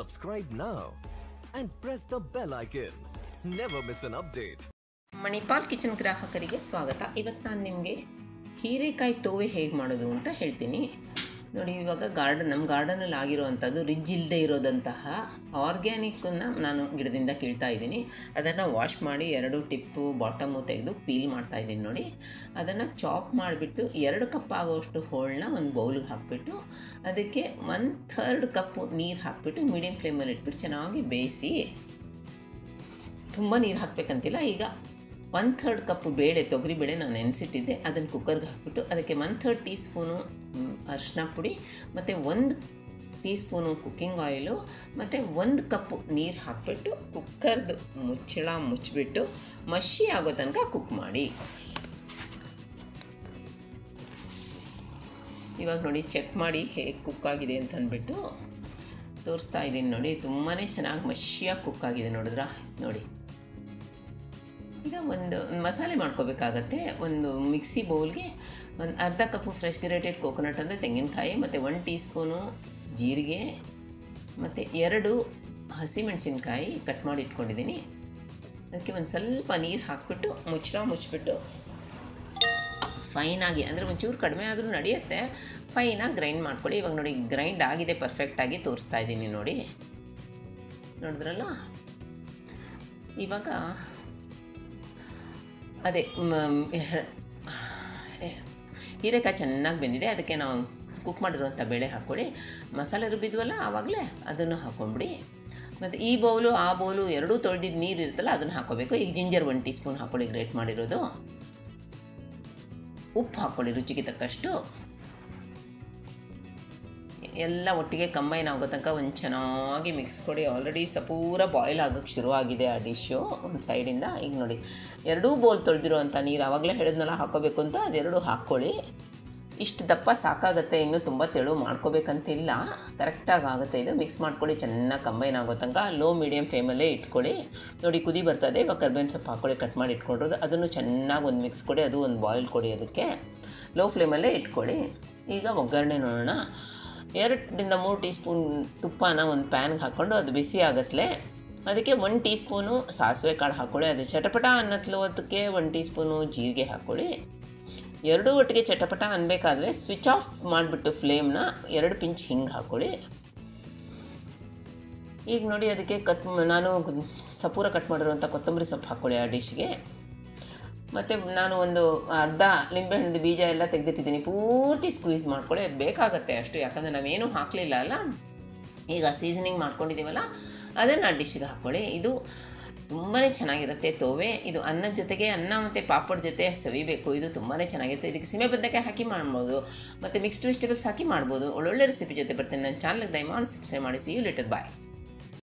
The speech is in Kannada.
Subscribe now and press the bell icon. Never miss an update. Manipal kitchen ಗ್ರಾಹಕರಿಗೆ ಸ್ವಾಗತ ಇವತ್ತು ನಾನು ನಿಮಗೆ ಹೀರೆಕಾಯಿ ತೋವೆ ಹೇಗೆ ಮಾಡೋದು ಅಂತ ಹೇಳ್ತೀನಿ ನೋಡಿ ಇವಾಗ ಗಾರ್ಡನ್ ನಮ್ಮ ಗಾರ್ಡನಲ್ಲಿ ಆಗಿರೋವಂಥದ್ದು ರಿಜ್ ಇಲ್ಲದೆ ಇರೋದಂತಹ ಆರ್ಗ್ಯಾನಿಕ್ಕನ್ನು ನಾನು ಗಿಡದಿಂದ ಕೀಳ್ತಾ ಇದ್ದೀನಿ ಅದನ್ನು ವಾಶ್ ಮಾಡಿ ಎರಡು ಟಿಪ್ಪು ಬಾಟಮು ತೆಗೆದು ಪೀಲ್ ಮಾಡ್ತಾ ಇದ್ದೀನಿ ನೋಡಿ ಅದನ್ನು ಚಾಪ್ ಮಾಡಿಬಿಟ್ಟು ಎರಡು ಕಪ್ ಆಗೋಷ್ಟು ಹೋಳನ್ನ ಒಂದು ಬೌಲ್ಗೆ ಹಾಕಿಬಿಟ್ಟು ಅದಕ್ಕೆ ಒನ್ ಥರ್ಡ್ ಕಪ್ಪು ನೀರು ಹಾಕಿಬಿಟ್ಟು ಮೀಡಿಯಮ್ ಫ್ಲೇಮಲ್ಲಿ ಇಟ್ಬಿಟ್ಟು ಚೆನ್ನಾಗಿ ಬೇಯಿಸಿ ತುಂಬ ನೀರು ಹಾಕಬೇಕಂತಿಲ್ಲ ಈಗ ಒನ್ ಥರ್ಡ್ ಕಪ್ ಬೇಳೆ ತೊಗರಿಬೇಳೆ ನಾನು ನೆನೆಸಿಟ್ಟಿದ್ದೆ ಅದನ್ನು ಕುಕ್ಕರ್ಗೆ ಹಾಕ್ಬಿಟ್ಟು ಅದಕ್ಕೆ ಒನ್ ಥರ್ಡ್ ಟೀ ಸ್ಪೂನು ಅರಿಶಿನ ಪುಡಿ ಮತ್ತು ಒಂದು ಟೀ ಸ್ಪೂನು ಕುಕ್ಕಿಂಗ್ ಆಯಿಲು ಮತ್ತು ಒಂದು ಕಪ್ಪು ನೀರು ಹಾಕಿಬಿಟ್ಟು ಕುಕ್ಕರ್ದು ಮುಚ್ಚಳ ಮುಚ್ಚಿಬಿಟ್ಟು ಮಷಿ ಆಗೋ ತನಕ ಕುಕ್ ಮಾಡಿ ಇವಾಗ ನೋಡಿ ಚೆಕ್ ಮಾಡಿ ಹೇಗೆ ಕುಕ್ ಆಗಿದೆ ಅಂತ ಅಂದ್ಬಿಟ್ಟು ತೋರಿಸ್ತಾ ಇದ್ದೀನಿ ನೋಡಿ ತುಂಬಾ ಚೆನ್ನಾಗಿ ಮಷಿಯಾಗಿ ಕುಕ್ ಆಗಿದೆ ನೋಡಿದ್ರಾ ನೋಡಿ ಈಗ ಒಂದು ಮಸಾಲೆ ಮಾಡ್ಕೋಬೇಕಾಗತ್ತೆ ಒಂದು ಮಿಕ್ಸಿ ಬೌಲ್ಗೆ ಒಂದು ಅರ್ಧ ಕಪ್ಪು ಫ್ರೆಶ್ ಗ್ರೇಟೆಡ್ ಕೋಕೋನಟ್ ಅಂದರೆ ತೆಂಗಿನಕಾಯಿ ಮತ್ತು ಒನ್ ಟೀ ಸ್ಪೂನು ಜೀರಿಗೆ ಮತ್ತು ಎರಡು ಹಸಿಮೆಣಸಿನ್ಕಾಯಿ ಕಟ್ ಮಾಡಿ ಇಟ್ಕೊಂಡಿದ್ದೀನಿ ಅದಕ್ಕೆ ಒಂದು ಸ್ವಲ್ಪ ನೀರು ಹಾಕ್ಬಿಟ್ಟು ಮುಚ್ಚಳ ಮುಚ್ಚಿಬಿಟ್ಟು ಫೈನಾಗಿ ಅಂದರೆ ಒಂಚೂರು ಕಡಿಮೆ ಆದರೂ ನಡೆಯುತ್ತೆ ಫೈನಾಗಿ ಗ್ರೈಂಡ್ ಮಾಡ್ಕೊಳ್ಳಿ ಇವಾಗ ನೋಡಿ ಗ್ರೈಂಡ್ ಆಗಿದೆ ಪರ್ಫೆಕ್ಟಾಗಿ ತೋರಿಸ್ತಾ ಇದ್ದೀನಿ ನೋಡಿ ನೋಡಿದ್ರಲ್ಲ ಇವಾಗ ಅದೇ ಹೀರೆಕಾಯಿ ಚೆನ್ನಾಗಿ ಬೆಂದಿದೆ ಅದಕ್ಕೆ ನಾವು ಕುಕ್ ಮಾಡಿರುವಂಥ ಬೇಳೆ ಹಾಕ್ಕೊಳ್ಳಿ ಮಸಾಲೆ ರುಬ್ಬಿದ್ವಲ್ಲ ಆವಾಗಲೇ ಅದನ್ನು ಹಾಕ್ಕೊಂಬಿಡಿ ಮತ್ತು ಈ ಬೌಲು ಆ ಬೌಲು ಎರಡೂ ತೊಳೆದಿದ್ದು ನೀರು ಇರುತ್ತಲ್ಲ ಅದನ್ನು ಹಾಕ್ಕೋಬೇಕು ಈಗ ಜಿಂಜರ್ ಒನ್ ಟೀ ಸ್ಪೂನ್ ಹಾಕ್ಕೊಳ್ಳಿ ಗ್ರೇಟ್ ಮಾಡಿರೋದು ಉಪ್ಪು ಹಾಕ್ಕೊಳ್ಳಿ ರುಚಿಗೆ ತಕ್ಕಷ್ಟು ಎಲ್ಲ ಒಟ್ಟಿಗೆ ಕಂಬೈನ್ ಆಗೋ ತನಕ ಒಂದು ಚೆನ್ನಾಗಿ ಮಿಕ್ಸ್ ಕೊಡಿ ಆಲ್ರೆಡಿ ಸಪೂರ ಬಾಯ್ಲ್ ಆಗೋಕ್ಕೆ ಶುರುವಾಗಿದೆ ಆ ಡಿಶ್ಶು ಒಂದು ಸೈಡಿಂದ ಈಗ ನೋಡಿ ಎರಡೂ ಬೋಲ್ ತೊಳೆದಿರೋವಂಥ ನೀರು ಆವಾಗಲೇ ಹೇಳಿದ್ನಲ್ಲ ಹಾಕೋಬೇಕು ಅಂತ ಅದೆರಡು ಹಾಕ್ಕೊಳ್ಳಿ ಇಷ್ಟು ದಪ್ಪ ಸಾಕಾಗುತ್ತೆ ಇನ್ನೂ ತುಂಬ ತೆಳು ಮಾಡ್ಕೋಬೇಕಂತಿಲ್ಲ ಕರೆಕ್ಟಾಗಿ ಆಗುತ್ತೆ ಇದು ಮಿಕ್ಸ್ ಮಾಡ್ಕೊಳ್ಳಿ ಚೆನ್ನಾಗಿ ಕಂಬೈನ್ ಆಗೋ ತನಕ ಲೋ ಮೀಡಿಯಮ್ ಫ್ಲೇಮಲ್ಲೇ ಇಟ್ಕೊಳ್ಳಿ ನೋಡಿ ಕುದಿ ಬರ್ತದೆ ಇವಾಗ ಕರ್ಬೇವಿನ ಸೊಪ್ಪು ಹಾಕ್ಕೊಳ್ಳಿ ಕಟ್ ಮಾಡಿ ಇಟ್ಕೊಂಡಿರೋದು ಅದನ್ನು ಚೆನ್ನಾಗಿ ಒಂದು ಮಿಕ್ಸ್ ಕೊಡಿ ಅದು ಒಂದು ಬಾಯ್ಲ್ ಕೊಡಿ ಅದಕ್ಕೆ ಲೋ ಫ್ಲೇಮಲ್ಲೇ ಇಟ್ಕೊಳ್ಳಿ ಈಗ ಒಗ್ಗರಣೆ ನೋಡೋಣ ಎರಡರಿಂದ ಮೂರು ಟೀ ಸ್ಪೂನ್ ತುಪ್ಪನ ಒಂದು ಪ್ಯಾನ್ಗೆ ಹಾಕ್ಕೊಂಡು ಅದು ಬಿಸಿ ಆಗತ್ಲೆ ಅದಕ್ಕೆ ಒನ್ ಟೀ ಸ್ಪೂನು ಸಾಸಿವೆ ಕಾಳು ಹಾಕ್ಕೊಳ್ಳಿ ಅದು ಚಟಪಟ ಅನ್ನತ್ಲೋದಕ್ಕೆ ಒನ್ ಟೀ ಸ್ಪೂನು ಜೀರಿಗೆ ಹಾಕ್ಕೊಳ್ಳಿ ಎರಡೂ ಒಟ್ಟಿಗೆ ಚಟಪಟ ಅನ್ಬೇಕಾದ್ರೆ ಸ್ವಿಚ್ ಆಫ್ ಮಾಡಿಬಿಟ್ಟು ಫ್ಲೇಮ್ನ ಎರಡು ಪಿಂಚ್ ಹಿಂಗೆ ಹಾಕ್ಕೊಳ್ಳಿ ಈಗ ನೋಡಿ ಅದಕ್ಕೆ ಕತ್ ನಾನು ಸಪೂರ ಕಟ್ ಮಾಡಿರುವಂಥ ಕೊತ್ತಂಬರಿ ಸೊಪ್ಪು ಹಾಕ್ಕೊಳ್ಳಿ ಆ ಡಿಶ್ಗೆ ಮತ್ತು ನಾನು ಒಂದು ಅರ್ಧ ಲಿಂಬೆಹಣ್ಣು ಬೀಜ ಎಲ್ಲ ತೆಗೆದಿಟ್ಟಿದ್ದೀನಿ ಪೂರ್ತಿ ಸ್ಕ್ವೀಸ್ ಮಾಡ್ಕೊಳ್ಳಿ ಅದು ಬೇಕಾಗತ್ತೆ ಅಷ್ಟು ಯಾಕಂದರೆ ನಾವೇನೂ ಹಾಕಲಿಲ್ಲ ಅಲ್ಲ ಈಗ ಸೀಸನಿಂಗ್ ಮಾಡ್ಕೊಂಡಿದ್ದೀವಲ್ಲ ಅದನ್ನು ಆ ಡಿಶ್ಗೆ ಹಾಕ್ಕೊಳ್ಳಿ ಇದು ತುಂಬಾ ಚೆನ್ನಾಗಿರುತ್ತೆ ತೋವೆ ಇದು ಅನ್ನದ ಜೊತೆಗೆ ಅನ್ನ ಮತ್ತು ಪಾಪಡ್ ಜೊತೆ ಸವಿಬೇಕು ಇದು ತುಂಬಾ ಚೆನ್ನಾಗಿರುತ್ತೆ ಇದಕ್ಕೆ ಸಿಮೆ ಬದನೆಕಾಯಿ ಹಾಕಿ ಮಾಡ್ಬೋದು ಮತ್ತು ಮಿಕ್ಸ್ಡ್ ವೆಜಿಟೇಬಲ್ಸ್ ಹಾಕಿ ಮಾಡ್ಬೋದು ಒಳ್ಳೊಳ್ಳೆ ರೆಸಿಪಿ ಜೊತೆ ಬರ್ತೀನಿ ನನ್ನ ಚಾನಲ್ಗೆ ದಯಮಾಡಿ ಸಬ್ಸ್ಕ್ರೈಬ್ ಮಾಡಿ ಸಿ ಯು ಲೆಟರ್ ಬಾಯ್